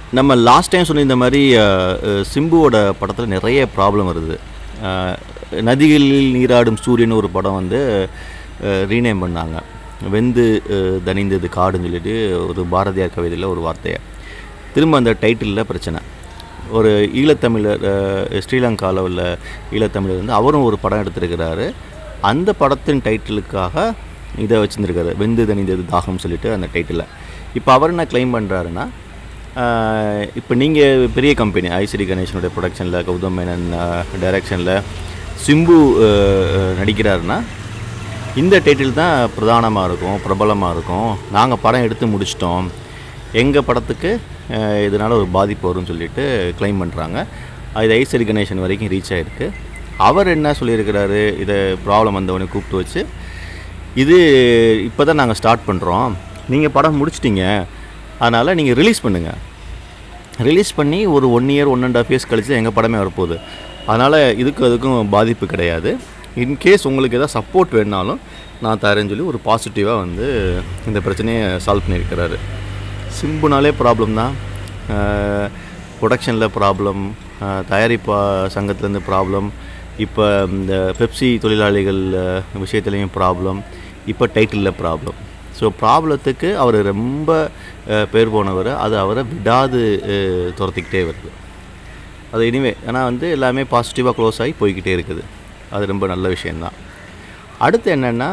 நம்ம last time சொன்ன இந்த மாதிரி அஹ், அஹ், சிம்புவோட படத்தில் நிறைய ப்ராப்ளம் வருது அஹ், நதிகளில் நீராடும் சூரியன் ஒரு படம் வந்து ரீநேம் பண்ணாங்க வெந்து அஹ், தணிந்தது காடுன்னு சொல்லிட்டு ஒரு பாரதியார் கவிதையில் ஒரு வார்த்தையை திரும்ப அந்த டைட்டிலில் பிரச்சனை ஒரு ஈழத்தமிழர் அஹ், ஸ்ரீலங்காவில் உள்ள ஈழத்தமிழர் வந்து அவரும் ஒரு படம் எடுத்திருக்கிறாரு அந்த படத்தின் டைட்டிலுக்காக இதை வச்சுருந்துருக்காரு வெந்து தணிந்தது தாகம் சொல்லிட்டு அந்த டைட்டிலில் இப்போ அவர் என்ன க்ளைம் பண்ணுறாருன்னா இப்போ நீங்கள் பெரிய கம்பெனி ஐஸ்வரி கணேசனுடைய ப்ரொடக்ஷனில் கௌதம் மேனன் டைரக்ஷனில் சிம்பு அஹ், அஹ், நடிக்கிறாருன்னா இந்த டைட்டில் தான் பிரதானமாக இருக்கும் பிரபலமாக இருக்கும் நாங்கள் படம் எடுத்து முடிச்சிட்டோம் எங்கள் படத்துக்கு அஹ், இதனால் ஒரு பாதிப்பு வரும்னு சொல்லிட்டு க்ளைம் பண்ணுறாங்க அது ஐஸ்வரி கணேசன் வரைக்கும் ரீச் ஆகிருக்கு அவர் என்ன சொல்லியிருக்கிறாரு இதை ப்ராப்ளம் வந்தவொடனே கூப்பிட்டு வச்சு இது இப்போ தான் நாங்கள் ஸ்டார்ட் பண்ணுறோம் நீங்கள் படம் முடிச்சிட்டீங்க அதனால் நீங்கள் ரிலீஸ் பண்ணுங்கள் ரிலீஸ் பண்ணி ஒரு one year one and half years கழிச்சு எங்கள் படமே வரப்போகுது அதனால் இதுக்கு அதுக்கும் பாதிப்பு கிடையாது இன்கேஸ் உங்களுக்கு எதாவது சப்போர்ட் வேணுனாலும் நான் தரேன்னு சொல்லி ஒரு பாசிட்டிவாக வந்து இந்த பிரச்சனையை சால்வ் பண்ணியிருக்கிறாரு சிம்புனாலே ப்ராப்ளம் தான் ப்ரொடக்ஷனில் ப்ராப்ளம் தயாரிப்பா சங்கத்துலேருந்து ப்ராப்ளம் இப்போ இந்த பெப்சி தொழிலாளிகள் அஹ், விஷயத்துலேயும் ப்ராப்ளம் இப்போ டைட்டிலில் ப்ராப்ளம் ஸோ ப்ராப்ளத்துக்கு அவர் ரொம்ப அஹ், பேர் போனவர் அது அவரை விடாது அஹ், துரத்திக்கிட்டே வருது அது இனிமே ஏன்னா வந்து எல்லாமே பாசிட்டிவாக க்ளோஸ் ஆகி போய்கிட்டே இருக்குது அது ரொம்ப நல்ல விஷயந்தான் அடுத்து என்னென்னா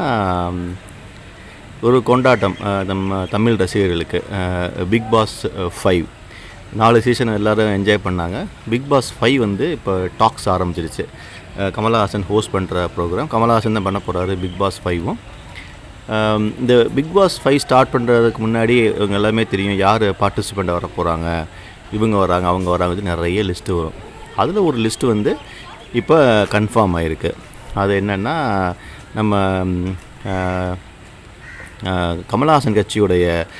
ஒரு கொண்டாட்டம் அஹ், நம்ம தமிழ் ரசிகர்களுக்கு பிக் பாஸ் ஃபைவ் நாலு சீசன் எல்லாரும் என்ஜாய் பண்ணாங்க பிக் பாஸ் ஃபைவ் வந்து இப்போ டாக்ஸ் ஆரம்பிச்சிருச்சு அஹ், கமலஹாசன் ஹோஸ்ட் பண்ணுற ப்ரோக்ராம் கமலஹாசன் தான் பண்ண போகிறாரு பிக் பாஸ் ஃபைவும் ஆம், இந்த பிக் பாஸ் ஃபைவ் ஸ்டார்ட் பண்ணுறதுக்கு முன்னாடி இவங்க எல்லாமே தெரியும் யார் பார்ட்டிசிபெண்ட் வர போகிறாங்க இவங்க வராங்க அவங்க வராங்க நிறைய லிஸ்ட்டு வரும் அதில் ஒரு லிஸ்ட்டு வந்து இப்போ கன்ஃபார்ம் ஆகிருக்கு அது என்னென்னா நம்ம ம், ஆ, ஆ, கமலஹாசன் கட்சியுடைய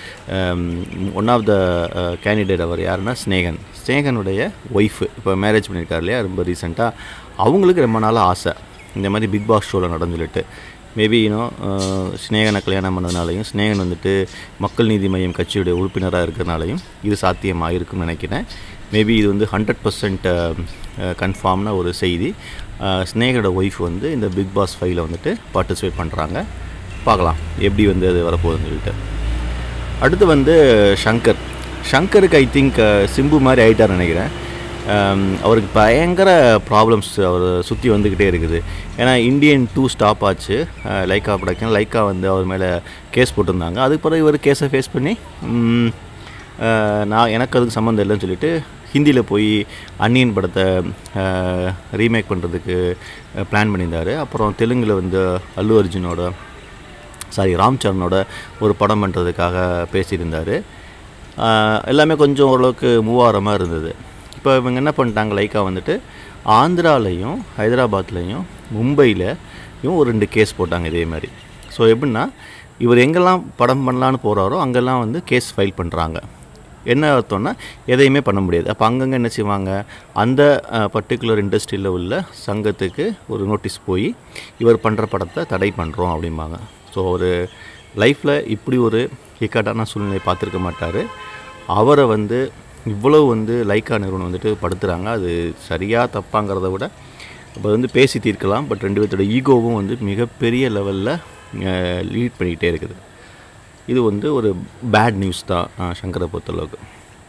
ஒன் ஆஃப் த கேண்டிடேட் அவர் யாருன்னா ஸ்னேகன் ஸ்னேகனுடைய ஒய்ஃபு இப்போ மேரேஜ் பண்ணியிருக்காரு இல்லையா ரொம்ப ரீசெண்டாக அவங்களுக்கு ரொம்ப நாளாக ஆசை இந்த மாதிரி பிக் பாஸ் ஷோவில் நடந்து சொல்லிட்டு மேபி யூனோ ஸ்னேகனை கல்யாணம் பண்ணதுனாலையும் ஸ்னேகன் வந்துட்டு மக்கள் நீதி மையம் கட்சியுடைய உறுப்பினராக இருக்கிறனாலையும் இது சாத்தியமாக இருக்கும்னு நினைக்கிறேன் மேபி இது வந்து ஹண்ட்ரட் பர்சன்ட் கன்ஃபார்ம்ன ஒரு செய்தி அஹ், ஸ்னேகனோட ஒய்ஃப் வந்து இந்த பிக் பாஸ் ஃபைவ்ல வந்துட்டு பார்ட்டிசிபேட் பண்ணுறாங்க பார்க்கலாம் எப்படி வந்து அது வரப்போகுதுன்னு சொல்லிட்டு அடுத்து வந்து ஷங்கர் ஷங்கருக்கு ஐ திங்க் சிம்பு மாதிரி ஆயிட்டார் நினைக்கிறேன் Um, அவருக்கு பயங்கர ப்ராப்ளம்ஸ் அவர் சுற்றி வந்துக்கிட்டே இருக்குது ஏன்னா இந்தியன் டூ ஸ்டாப் ஆச்சு uh, லைக்கா ப்ரொடக்ஷன் லைக்கா வந்து அவர் மேலே கேஸ் போட்டிருந்தாங்க அதுக்கு பிறகு இவர் கேஸை ஃபேஸ் பண்ணி ம், uh, நான் எனக்கு அதுக்கு சம்மந்தம் இல்லைன்னு சொல்லிட்டு ஹிந்தியில் போய் அன்னியன் படத்தை ரீமேக் பண்ணுறதுக்கு பிளான் பண்ணியிருந்தார் அப்புறம் தெலுங்கில் வந்து அல்லு அர்ஜுனோட சாரி ராம் சரணோட ஒரு படம் பண்ணுறதுக்காக பேசியிருந்தார் ஆஹ் எல்லாமே கொஞ்சம் ஓரளவுக்கு மூவ் ஆகிற மாதிரி இருந்தது இப்போ இவங்க என்ன பண்ணிட்டாங்க லைக்கா வந்துட்டு ஆந்திராலையும் ஹைதராபாத்லேயும் மும்பையிலையும் ஒரு ரெண்டு கேஸ் போட்டாங்க இதே மாதிரி ஸோ எப்படின்னா இவர் எங்கெல்லாம் படம் பண்ணலான்னு போகிறாரோ அங்கெல்லாம் வந்து கேஸ் ஃபைல் பண்ணுறாங்க என்ன அர்த்தம்னா எதையுமே பண்ண முடியாது அப்போ அங்கங்கே என்ன செய்வாங்க அந்த பர்டிகுலர் இண்டஸ்ட்ரியில் உள்ள சங்கத்துக்கு ஒரு நோட்டீஸ் போய் இவர் பண்ணுற படத்தை தடை பண்ணுறோம் அப்படிம்பாங்க ஸோ ஒரு லைஃப்பில் இப்படி ஒரு இக்கட்டான சூழ்நிலை பார்த்துருக்க மாட்டார் அவரை வந்து இவ்வளவு வந்து லைக்கா நிறுவனம் வந்துட்டு படுத்துகிறாங்க அது சரியாக தப்பாங்கிறத விட இப்போ வந்து பேசி தீர்க்கலாம் பட் ரெண்டு பேர்த்தோட ஈகோவும் வந்து மிகப்பெரிய லெவலில் லீட் பண்ணிக்கிட்டே இருக்குது இது வந்து ஒரு பேட் நியூஸ் தான் அஹ், சங்கரை பொறுத்தளவுக்கு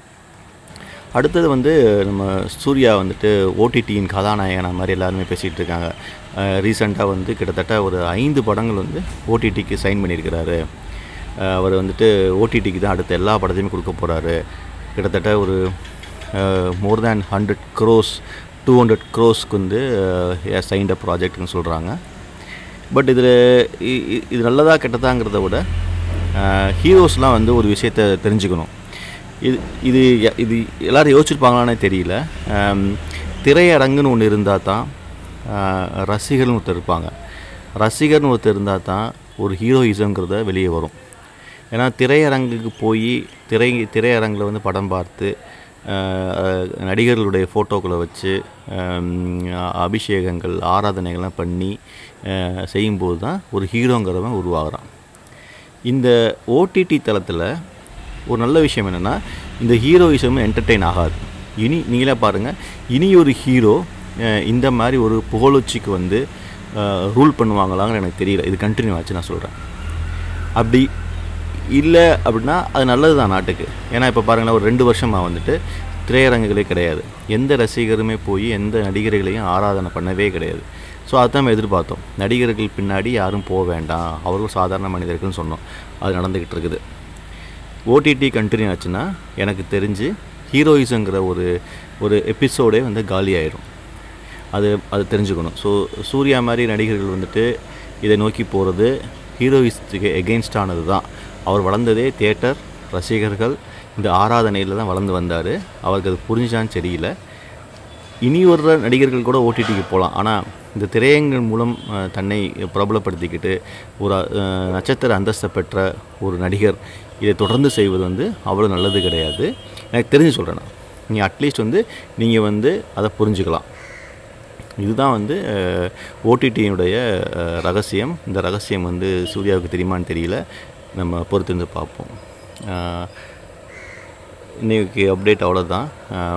அடுத்தது வந்து நம்ம சூர்யா வந்துட்டு ஓடிடியின் கதாநாயகனா மாதிரி எல்லாருமே பேசிகிட்டு இருக்காங்க ரீசெண்டாக வந்து கிட்டத்தட்ட ஒரு ஐந்து படங்கள் வந்து ஓடிடிக்கு சைன் பண்ணியிருக்கிறாரு அஹ், அவர் வந்துட்டு ஓடிடிக்கு தான் அடுத்த எல்லா படத்தையுமே கொடுக்க போகிறாரு கிட்டத்தட்ட ஒரு more than hundred crores two hundred க்ரோஸ்க்கு வந்து சைன்ட ப்ராஜெக்ட்னு சொல்கிறாங்க பட் இதில் இது நல்லதா கெட்டதாங்கிறத விட ஹீரோஸ்லாம் வந்து ஒரு விஷயத்தை தெரிஞ்சுக்கணும் இது இது ய- இது எல்லோரும் யோசிச்சிருப்பாங்களானே தெரியல ஆம், திரையரங்குன்னு ஒன்று இருந்தால் தான் ஆஹ், ரசிகர்னு ஒருத்தர் இருப்பாங்க ரசிகர்னு ஒருத்தர் இருந்தால் தான் ஒரு ஹீரோயிசம்ங்கிறத வெளியே வரும் ஏன்னா திரையரங்குக்கு போய் திரை திரையரங்கில் வந்து படம் பார்த்து ஆஹ், நடிகர்களுடைய ஃபோட்டோக்களை வச்சு ஆம், அபிஷேகங்கள் ஆராதனைகள்லாம் பண்ணி ஆஹ், செய்யும்போது தான் ஒரு ஹீரோங்கிறவன் உருவாகிறான் இந்த ஓடிடி தளத்தில் ஒரு நல்ல விஷயம் என்னென்னா இந்த ஹீரோயிசம் என்டர்டெயின் ஆகாது இனி நீங்களே பாருங்கள் இனி ஒரு ஹீரோ இந்த மாதிரி ஒரு புகழுச்சிக்கு வந்து ரூல் பண்ணுவாங்களான்னு எனக்கு தெரியல இது கண்டினியூ ஆச்சு நான் சொல்கிறேன் அப்படி இல்லை அப்படின்னா அது நல்லது தான் நாட்டுக்கு ஏன்னா இப்போ பாருங்களேன் ஒரு ரெண்டு வருஷமாக வந்துட்டு திரையரங்குகளே கிடையாது எந்த ரசிகருமே போய் எந்த நடிகர்களையும் ஆராதனை பண்ணவே கிடையாது ஸோ அதுதான் நம்ம எதிர்பார்த்தோம் நடிகர்கள் பின்னாடி யாரும் போக வேண்டாம் அவர்கள் சாதாரண மனிதர்கள்னு சொன்னோம் அது நடந்துக்கிட்டு இருக்குது ஓடிடி கண்டினியூ ஆச்சுன்னா எனக்கு தெரிஞ்சு ஹீரோயிஸுங்கிற ஒரு ஒரு எபிசோடே வந்து காலி ஆயிரும் அது அது தெரிஞ்சுக்கணும் ஸோ சூர்யா மாதிரி நடிகர்கள் வந்துட்டு இதை நோக்கி போகிறது ஹீரோயிஸ்டுக்கு எகெயின்ஸ்டானது தான் அவர் வளர்ந்ததே தியேட்டர் ரசிகர்கள் இந்த ஆராதனையில் தான் வளர்ந்து வந்தார் அவருக்கு அது புரிஞ்சான்னு தெரியல இனி வர்ற நடிகர்கள் கூட ஓடிடிக்கு போகலாம் ஆனால் இந்த திரையங்கள் மூலம் அஹ், தன்னை பிரபலப்படுத்திக்கிட்டு ஒரு அஹ், நட்சத்திர அந்தஸ்தை பெற்ற ஒரு நடிகர் இதை தொடர்ந்து செய்வது வந்து அவ்வளோ நல்லது கிடையாது எனக்கு தெரிஞ்சு சொல்கிறேன் நான் நீங்கள் அட்லீஸ்ட் வந்து நீங்கள் வந்து அதை புரிஞ்சுக்கலாம் இதுதான் வந்து ஓடிடியினுடைய ரகசியம் இந்த ரகசியம் வந்து சூர்யாவுக்கு தெரியுமான்னு தெரியல நம்ம பொறுத்திருந்து பார்ப்போம் அஹ், இன்னைக்கு அப்டேட் அவ்வளோதான்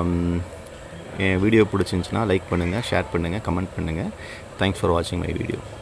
என் வீடியோ பிடிச்சிருந்துச்சின்னா லைக் பண்ணுங்கள் ஷேர் பண்ணுங்கள் கமெண்ட் பண்ணுங்கள் தேங்க்ஸ் ஃபார் வாட்சிங் மை வீடியோ